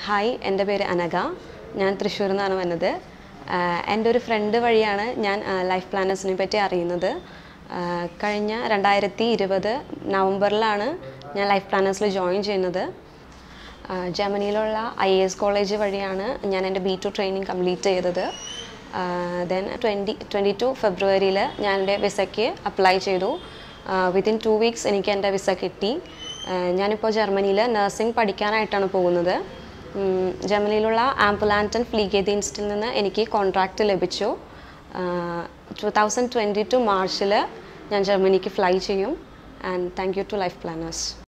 hi എൻ്റെ പേര് അനഘ ഞാൻ തൃശ്ശൂരിൽ നിന്നാണ് വന്നത് ആഹ് എൻ്റെ ഒരു ഫ്രണ്ട് വഴിയാണ് ഞാൻ ആഹ് ലൈഫ് പ്ലാനേഴ്സിനെ പറ്റി അറിയുന്നത് ആഹ് കഴിഞ്ഞ രണ്ടായിരത്തി ഇരുപത് നവംബറിലാണ് ഞാൻ ലൈഫ് പ്ലാനേഴ്സിൽ ജോയിൻ ചെയ്യുന്നത് ആഹ് ജർമ്മനിയിലുള്ള ഐ എസ് കോളേജ് വഴിയാണ് ഞാൻ എൻ്റെ ബി ടു ട്രെയിനിങ് കംപ്ലീറ്റ് ചെയ്തത് ദെൻ ട്വൻറ്റി ട്വൻറ്റി ടു ഫെബ്രുവരിയിൽ ഞാൻ എൻ്റെ വിസയ്ക്ക് അപ്ലൈ ചെയ്തു വിത്തിൻ ടു വീക്സ് എനിക്ക് എൻ്റെ വിസ കിട്ടി ആഹ് ഞാനിപ്പോൾ ജർമ്മനിയിൽ നഴ്സിംഗ് പഠിക്കാനായിട്ടാണ് പോകുന്നത് ഉം, ജർമ്മനിയിലുള്ള ആംബുലാൻറ്റൻ ഫ്ലീഗേദി ഇൻസ്റ്റിൽ നിന്ന് എനിക്ക് കോൺട്രാക്റ്റ് ലഭിച്ചു ടു തൗസൻഡ് ട്വൻറ്റി ടു മാർച്ചിൽ ഞാൻ ജർമ്മനിക്ക് ഫ്ലൈ ചെയ്യും and thank you to life planners